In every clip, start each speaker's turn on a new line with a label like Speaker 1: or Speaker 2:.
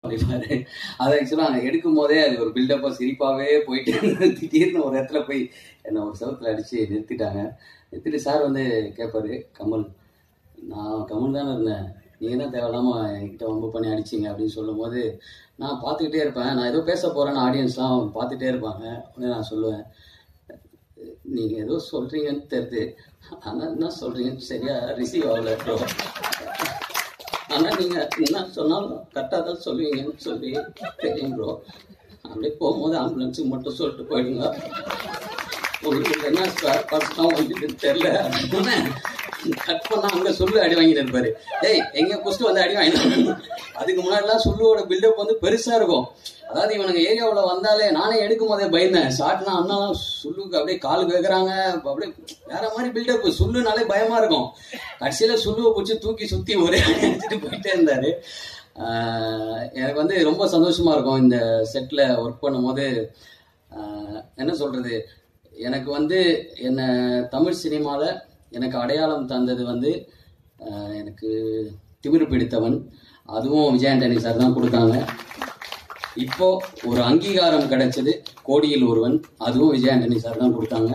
Speaker 1: அப்படின்னாரு அது ஆக்சுவலாக எடுக்கும் போதே அது ஒரு பில்டப்பாக சிரிப்பாகவே போயிட்டு திடீர்னு ஒரு இடத்துல போய் என்னை ஒரு செவத்தில் அடித்து நிறுத்திட்டாங்க நிறுத்திட்டு சார் வந்து கேட்பாரு கமல் நான் கமல் தானே இருந்தேன் நீங்கள் தான் தேவையில்லாமல் என்கிட்ட வம்பு பண்ணி அடிச்சிங்க அப்படின்னு சொல்லும்போது நான் பார்த்துக்கிட்டே இருப்பேன் நான் ஏதோ பேச போகிறேன்னு ஆடியன்ஸ்லாம் பார்த்துட்டே இருப்பாங்க உடனே நான் சொல்லுவேன் நீங்கள் ஏதோ சொல்கிறீங்கன்னு தெரியுது ஆனால் என்ன சொல்கிறீங்கன்னு சரியா ரிசீவ் ஆகல ப்ரோ ஆனால் நீங்கள் என்ன சொன்னாலும் கரெக்டாக தான் சொல்லுவீங்கன்னு சொல்லி தெரியும் ப்ரோ அப்படியே போகும்போது ஆம்புலன்ஸுக்கு மட்டும் சொல்லிட்டு போயிடுங்க உங்களுக்கு என்ன சார் பர்சனாக வந்துட்டு தெரில அப்படின்னு கட் பண்ணா அங்கே சொல்லு அடி வாங்கிட்டு இருப்பாரு ஏய் எங்க குஸ்ட் வந்து அடி வாங்கினாங்க அதுக்கு முன்னாடிலாம் சொல்லுவோட பில்டப் வந்து பெருசா இருக்கும் அதாவது இவனுங்க ஏரியாவில் வந்தாலே நானே எடுக்கும் போதே பயந்தேன் ஷார்ட்னா அண்ணாலாம் சுல்லுக்கு அப்படியே கால் கேட்குறாங்க அப்படியே வேற மாதிரி பில்டப் சுல்லுனாலே பயமா இருக்கும் கடைசியில சுல்லுவை பிடிச்சி தூக்கி சுத்தி ஒரே அடி அடிச்சுட்டு போயிட்டே இருந்தாரு ஆஹ் எனக்கு வந்து ரொம்ப சந்தோஷமா இருக்கும் இந்த செட்ல ஒர்க் பண்ணும்போது ஆஹ் என்ன சொல்றது எனக்கு வந்து என்ன தமிழ் சினிமாவில் எனக்கு அடையாளம் தந்தது வந்து ஆஹ் எனக்கு திமிரு பிடித்தவன் அதுவும் விஜய் ஆண்டனி சார் தான் கொடுத்தாங்க இப்போ ஒரு அங்கீகாரம் கிடைச்சது கோடியில் ஒருவன் அதுவும் விஜய் ஆண்டனி சார் தான் கொடுத்தாங்க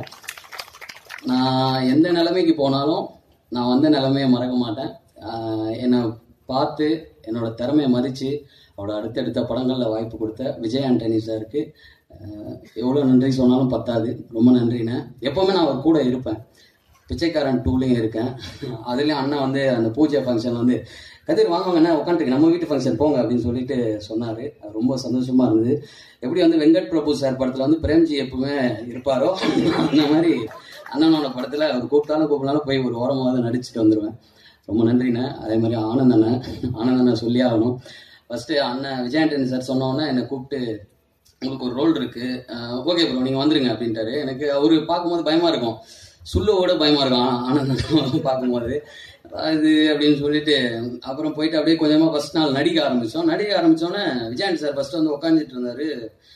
Speaker 1: நான் எந்த நிலைமைக்கு போனாலும் நான் வந்த நிலைமையை மறக்க மாட்டேன் ஆஹ் என்னை பார்த்து என்னோட திறமையை மதித்து அவரோட அடுத்தடுத்த படங்களில் வாய்ப்பு கொடுத்த விஜய் ஆண்டனி சாருக்கு எவ்வளோ நன்றி சொன்னாலும் பத்தாது ரொம்ப நன்றிண்ணே எப்போவுமே நான் அவர் கூட இருப்பேன் பிச்சைக்காரன் டூலையும் இருக்கேன் அதுலேயும் அண்ணன் வந்து அந்த பூஜை ஃபங்க்ஷன் வந்து கதிர் வாங்க வாங்க உட்காந்துருக்கு நம்ம வீட்டு ஃபங்க்ஷன் போங்க அப்படின்னு சொல்லிட்டு சொன்னார் அது ரொம்ப சந்தோஷமா இருந்தது எப்படி வந்து வெங்கட் பிரபு சார் படத்தில் வந்து பிரேம்ஜி எப்பவுமே இருப்பாரோ அந்த மாதிரி அண்ணனோட படத்தில் அவர் கூப்பிட்டாலும் கூப்பிட்டாலும் போய் ஒரு ஓரமாக நடிச்சுட்டு வந்துடுவேன் ரொம்ப நன்றிண்ணே அதே மாதிரி ஆனந்த் அண்ணன் ஆனந்த் அண்ணன் சொல்லி ஆகணும் ஃபஸ்ட்டு அண்ணன் விஜயாண்டனி சார் சொன்னோன்னே என்னை கூப்பிட்டு உங்களுக்கு ஒரு ரோல் இருக்கு ஓகே ப்ரோ நீங்கள் வந்துருங்க அப்படின்ட்டாரு எனக்கு அவர் பார்க்கும்போது பயமா இருக்கும் சுல்லுவோட பயமா இருக்கும் ஆ- ஆனந்த் பார்க்கும்போது அது அப்படின்னு சொல்லிட்டு அப்புறம் போயிட்டு அப்படியே கொஞ்சமாக ஃபர்ஸ்ட் நாள் நடிக்க ஆரம்பித்தோம் நடிக்க ஆரம்பித்தோன்னே விஜயாண்டி சார் ஃபர்ஸ்ட் வந்து உட்காந்துட்டு இருந்தாரு